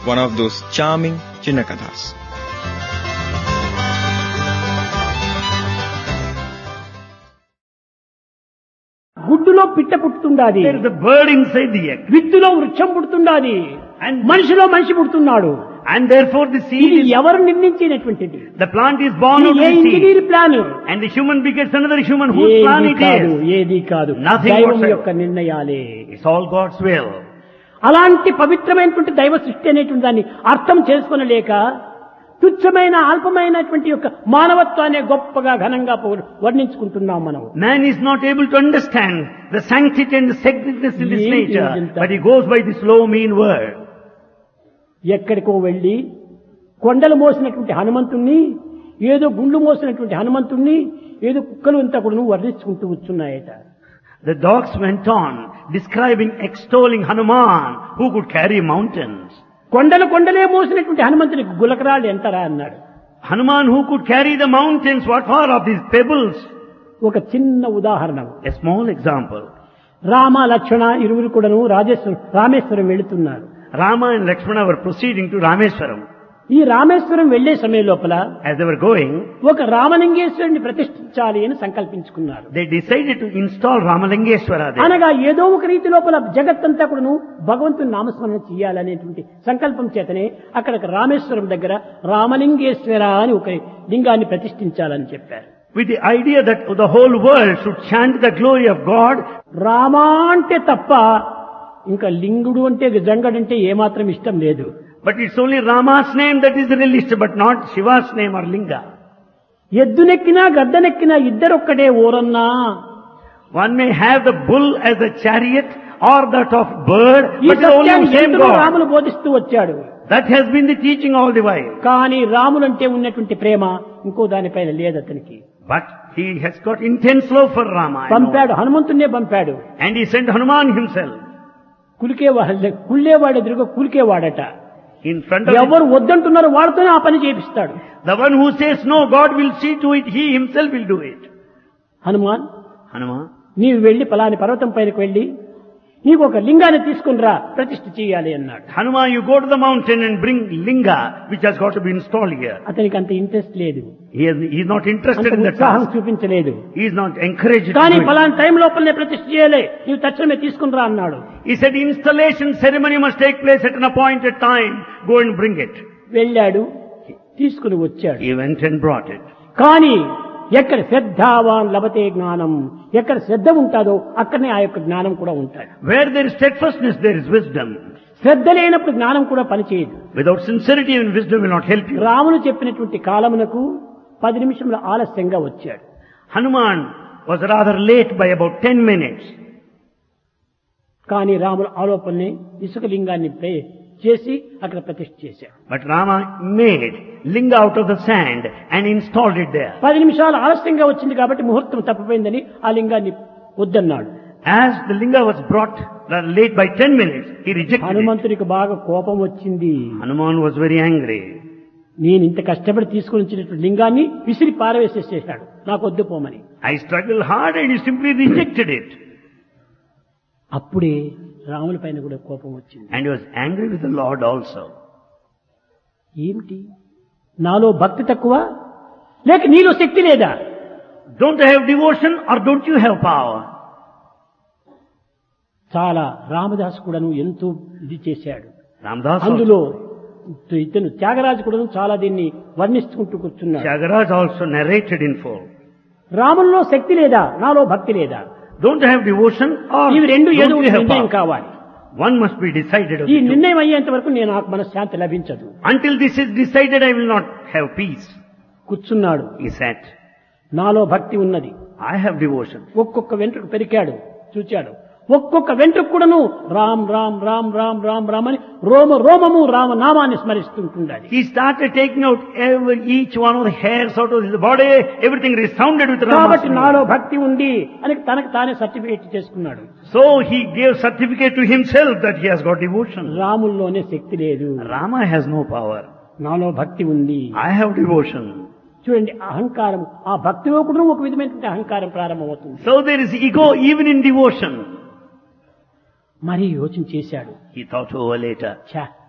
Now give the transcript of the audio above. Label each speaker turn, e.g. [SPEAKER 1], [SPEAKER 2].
[SPEAKER 1] one of those charming Chinnakathas.
[SPEAKER 2] గుడ్డులో పిట్ట పుట్టుతుండాది
[SPEAKER 3] There is a bird inside the egg.
[SPEAKER 2] విత్తులో వృక్షం పుడుతుండాది
[SPEAKER 3] And,
[SPEAKER 2] మనిషిలో మనిషి పుడుతున్నాడు
[SPEAKER 3] and therefore the seed
[SPEAKER 2] ఇది
[SPEAKER 3] is,
[SPEAKER 2] ఎవరు నిర్మించినటువంటిది
[SPEAKER 3] the plant is born out
[SPEAKER 2] ఇది
[SPEAKER 3] of
[SPEAKER 2] ఏ
[SPEAKER 3] the seed.
[SPEAKER 2] Engineer plan
[SPEAKER 3] And the human begets another human whose plan
[SPEAKER 2] ఏది
[SPEAKER 3] it
[SPEAKER 2] కాదు
[SPEAKER 3] is.
[SPEAKER 2] ఏది కాదు
[SPEAKER 3] Nothing
[SPEAKER 2] దైవం
[SPEAKER 3] whatsoever.
[SPEAKER 2] యొక్క నిర్ణయాలే
[SPEAKER 3] It's all God's will.
[SPEAKER 2] అలాంటి పవిత్రమైనటువంటి దైవ సృష్టి అనేటువంటి దాన్ని అర్థం చేసుకొనలేక తుచ్చమైన అల్పమైనటువంటి యొక్క మానవత్వాన్ని గొప్పగా ఘనంగా పౌ- వర్ణించుకుంటున్నాం మనం
[SPEAKER 3] Man is not able to understand the sanctity and the sacredness in this
[SPEAKER 2] ఏంటి
[SPEAKER 3] nature,
[SPEAKER 2] ఇదంతా?
[SPEAKER 3] but he goes by this low mean word.
[SPEAKER 2] ఎక్కడికో వెళ్ళి కొండలు మోసినటువంటి హనుమంతుణ్ణి ఏదో గుండు మోసినటువంటి హనుమంతుణ్ణి ఏదో కుక్కలు అంతా కూడా వర్ణించుకుంటూ వచ్చున్నాయట
[SPEAKER 3] The dogs went on describing, extolling Hanuman, who could carry mountains.
[SPEAKER 2] కొండలు కొండలే మోసినటువంటి హనుమంతునికి గులకరాళ్ళు ఎంతరా అన్నాడు
[SPEAKER 3] Hanuman who could carry the mountains, what for of these pebbles?
[SPEAKER 2] ఒక చిన్న ఉదాహరణ
[SPEAKER 3] A small example.
[SPEAKER 2] రామ లక్ష్మణ ఇరువురు కూడాను రాజేశ్వరం రామేశ్వరం వెళుతున్నారు
[SPEAKER 3] Rama and Lakshmana were proceeding to Rameswaram.
[SPEAKER 2] ఈ రామేశ్వరం వెళ్లే సమయం లోపల
[SPEAKER 3] As they were going,
[SPEAKER 2] ఒక రామలింగేశ్వరుని ప్రతిష్ఠించాలి అని సంకల్పించుకున్నారు
[SPEAKER 3] they decided to install Ramalingeshwara there.
[SPEAKER 2] అనగా ఏదో ఒక రీతి లోపల జగత్తంతా కూడాను భగవంతుని నామస్మరణ చేయాలనేటువంటి సంకల్పం చేతనే అక్కడ రామేశ్వరం దగ్గర రామలింగేశ్వర అని ఒక లింగాన్ని ప్రతిష్ఠించాలని చెప్పారు
[SPEAKER 3] With the idea that the whole world should chant the glory of God,
[SPEAKER 2] Rama అంటే తప్ప ఇంకా లింగుడు అంటే జంగడంటే ఏమాత్రం ఇష్టం లేదు
[SPEAKER 3] but it's only Rama's name that is released, but not Shiva's name or Linga.
[SPEAKER 2] ఎద్దునెక్కినా గద్దనెక్కినా ఇద్దరొక్కటే ఊరన్నా
[SPEAKER 3] One may have the bull as a chariot or that of bird,
[SPEAKER 2] ఈ
[SPEAKER 3] but it's only
[SPEAKER 2] సత్యాన్ని
[SPEAKER 3] the same
[SPEAKER 2] ఎందుకు
[SPEAKER 3] God.
[SPEAKER 2] Ramulu బోధిస్తూ వచ్చాడు
[SPEAKER 3] That has been the teaching all the while.
[SPEAKER 2] కానీ రాములంటే ఉన్నటువంటి ప్రేమ ఇంకో దానిపైన లేదు అతనికి
[SPEAKER 3] But he has got intense love for Rama. I know.
[SPEAKER 2] పంపాడు హనుమంతున్నే పంపాడు
[SPEAKER 3] And he sent Hanuman himself
[SPEAKER 2] కులికేవాడు కుళ్ళేవాడు ఎదురుగా కులికేవాడట
[SPEAKER 3] in front of him.
[SPEAKER 2] ఎవరు వద్దంటున్నారో వాళ్ళతోనే ఆ పని చేపిస్తాడు
[SPEAKER 3] The one who says no, God will see to it, he himself will do it.
[SPEAKER 2] Hanuman
[SPEAKER 3] Hanuman,
[SPEAKER 2] నీవు వెళ్లి పలాని పర్వతం పైనకు వెళ్లి నీకు ఒక లింగాన్ని తీసుకుని రా ప్రతిష్ఠ చేయాలి అన్నాడు
[SPEAKER 3] Hanuman, you go to the mountain and bring Linga, which has got to be installed here.
[SPEAKER 2] అతనికి అంత ఇంట్రెస్ట్ లేదు
[SPEAKER 3] He is, he is not
[SPEAKER 2] అంత
[SPEAKER 3] interested in that
[SPEAKER 2] ఉత్సాహం
[SPEAKER 3] task.
[SPEAKER 2] చూపించలేదు
[SPEAKER 3] He is not encouraged to
[SPEAKER 2] కానీ
[SPEAKER 3] do it.
[SPEAKER 2] పలాని time లోపలనే ప్రతిష్ఠ చేయలే నీవు తక్షణమే తీసుకుని రా అన్నాడు
[SPEAKER 3] He said installation ceremony must take place at an appointed time. Go and bring it.
[SPEAKER 2] వెళ్ళాడు తీసుకుని వచ్చాడు
[SPEAKER 3] He went and brought it.
[SPEAKER 2] కానీ ఎక్కడ శ్రద్ధావాన్ లభతే జ్ఞానం ఎక్కడ శ్రద్ధ ఉంటుందో అక్కడనే ఆ యొక్క జ్ఞానం కూడా ఉంటాడు
[SPEAKER 3] Where there is steadfastness, there is wisdom.
[SPEAKER 2] శ్రద్ధ లేనప్పుడు జ్ఞానం కూడా పనిచేయదు
[SPEAKER 3] Without sincerity and wisdom will not help you.
[SPEAKER 2] Ramulu చెప్పినటువంటి కాలమునకు పది నిమిషముల ఆలస్యంగా వచ్చాడు
[SPEAKER 3] Hanuman was rather late by about 10 minutes.
[SPEAKER 2] కానీ రాములు ఆలోపనని ఇసుక లింగాన్ని ప్రే- చేసి అక్కడ ప్రతిష్ఠ చేశాడు
[SPEAKER 3] But Rama made linga out of the sand and installed it there.
[SPEAKER 2] పది నిమిషాలు ఆలస్యంగా వచ్చింది కాబట్టి ముహూర్తం తప్పిపోయిందని ఆ లింగాన్ని వద్దన్నాడు
[SPEAKER 3] As the linga was brought rather late by 10 minutes, he rejected it.
[SPEAKER 2] హనుమంతుడికి బాగా కోపం వచ్చింది
[SPEAKER 3] Hanuman was very angry.
[SPEAKER 2] నేను ఇంత కష్టపడి తీసుకుని వచ్చినటువంటి లింగాన్ని విసిరి పారవేసేసేసాడు నాకు వద్దు పోమని
[SPEAKER 3] I struggled hard and he simply rejected it.
[SPEAKER 2] అప్పుడే రాముల పైన కూడా కోపం వచ్చింది
[SPEAKER 3] And he was angry with the Lord also.
[SPEAKER 2] ఏమిటి నాలో భక్తి తక్కువ లేక నీలో శక్తి లేదా
[SPEAKER 3] Don't I have devotion or don't you have power?
[SPEAKER 2] చాలా రామదాస్ కూడాను ఎంతో ఇది చేశాడు
[SPEAKER 3] Ramdas also.
[SPEAKER 2] అందులో ఇతను త్యాగరాజు కూడాను చాలా దీన్ని వర్ణిస్తుంటూ కూర్చున్నాడు
[SPEAKER 3] Shagaraj also narrated in full.
[SPEAKER 2] రాముల్లో శక్తి లేదా నాలో భక్తి లేదా
[SPEAKER 3] Don't I have devotion or
[SPEAKER 2] ఇవి రెండు ఏదో
[SPEAKER 3] don't
[SPEAKER 2] ఒక
[SPEAKER 3] you have
[SPEAKER 2] నిర్ణయం
[SPEAKER 3] power?
[SPEAKER 2] కావాలి
[SPEAKER 3] One must be decided of
[SPEAKER 2] ఈ
[SPEAKER 3] the two.
[SPEAKER 2] నిర్ణయం అయ్యేంత వరకు నేను నాకు మనశ్శాంతి లభించదు
[SPEAKER 3] Until this is decided, I will not have peace.
[SPEAKER 2] కూర్చున్నాడు
[SPEAKER 3] He said,
[SPEAKER 2] నాలో భక్తి ఉన్నది
[SPEAKER 3] I have devotion.
[SPEAKER 2] ఒక్కొక్క వెంట్రుకు పెరికాడు చూచాడు ఒక్కొక్క వెంట్రుకు కూడాను రామ్ రామ్ రామ్ రామ్ రామ్ రామ్ అని రోమ రోమము రామనామాన్ని స్మరిస్తుంటుండాలి
[SPEAKER 3] He started taking out every, each one of the hairs out of his body. Everything resounded with
[SPEAKER 2] కాబట్టి
[SPEAKER 3] Rama's
[SPEAKER 2] నాలో
[SPEAKER 3] name.
[SPEAKER 2] భక్తి ఉంది అని తనకు తానే సర్టిఫికేట్ చేసుకున్నాడు
[SPEAKER 3] So he gave certificate to himself that he has got devotion.
[SPEAKER 2] రాముల్లోనే శక్తి లేదు
[SPEAKER 3] Rama has no power.
[SPEAKER 2] నాలో భక్తి ఉంది
[SPEAKER 3] I have devotion.
[SPEAKER 2] చూడండి అహంకారం ఆ భక్తిలో కూడా ఒక విధమైనటువంటి అహంకారం ప్రారంభమవుతుంది
[SPEAKER 3] So there is ego even in devotion.
[SPEAKER 2] మరి యోచన చేశాడు
[SPEAKER 3] He thought over later.
[SPEAKER 2] ఛా